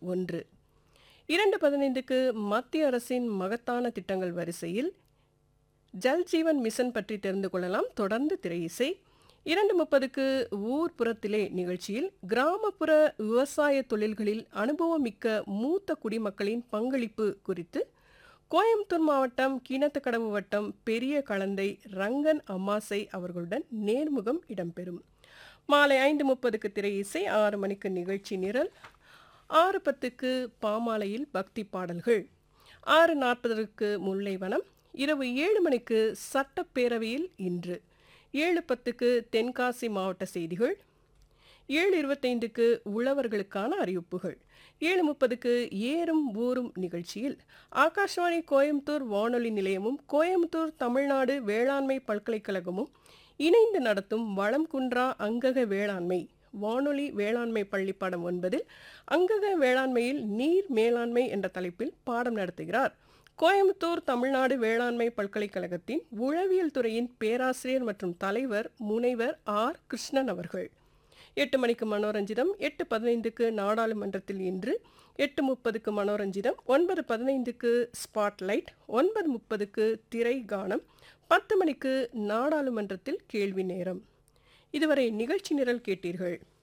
ஒன்று இரண்டு பதினைந்துக்கு மத்திய அரசின் மகத்தான திட்டங்கள் வரிசையில் ஜல் ஜீவன் மிஷன் பற்றி தெரிந்து கொள்ளலாம் தொடர்ந்து திரை இசை இரண்டு முப்பதுக்கு ஊர்ப்புறத்திலே நிகழ்ச்சியில் கிராமப்புற விவசாய தொழில்களில் அனுபவமிக்க மூத்த குடிமக்களின் பங்களிப்பு குறித்து கோயம்புத்தூர் மாவட்டம் கிணத்துக்கடவு வட்டம் பெரிய கலந்தை ரங்கன் அம்மாசை அவர்களுடன் நேர்முகம் இடம்பெறும் மாலை ஐந்து முப்பதுக்கு திரை இசை ஆறு மணிக்கு நிகழ்ச்சி நிரல் ஆறு பத்துக்கு பாமாலையில் பக்தி பாடல்கள் ஆறு நாற்பதற்கு முல்லைவனம் இரவு ஏழு மணிக்கு சட்டப்பேரவையில் இன்று ஏழு பத்துக்கு தென்காசி மாவட்ட செய்திகள் ஏழு இருபத்தைந்துக்கு உழவர்களுக்கான அறிவிப்புகள் ஏழு முப்பதுக்கு ஏறும் ஊரும் நிகழ்ச்சியில் ஆகாஷ்வாணி கோயம்புத்தூர் வானொலி நிலையமும் கோயம்புத்தூர் தமிழ்நாடு வேளாண்மை பல்கலைக்கழகமும் இணைந்து நடத்தும் வளம் குன்றா அங்கக வேளாண்மை வானொலி வேளாண்மை பள்ளி பாடம் ஒன்பதில் அங்கக வேளாண்மையில் நீர் மேலாண்மை என்ற தலைப்பில் பாடம் நடத்துகிறார் கோயம்புத்தூர் தமிழ்நாடு வேளாண்மை பல்கலைக்கழகத்தின் உளவியல் துறையின் பேராசிரியர் மற்றும் தலைவர் முனைவர் ஆர் கிருஷ்ணன் அவர்கள் எட்டு மணிக்கு மனோரஞ்சிதம் எட்டு பதினைந்துக்கு நாடாளுமன்றத்தில் இன்று எட்டு முப்பதுக்கு மனோரஞ்சிதம் ஒன்பது பதினைந்துக்கு ஸ்பாட்லைட் ஒன்பது முப்பதுக்கு திரை கானம் பத்து மணிக்கு நாடாளுமன்றத்தில் கேள்வி நேரம் இதுவரை நிகழ்ச்சி நிரல் கேட்டீர்கள்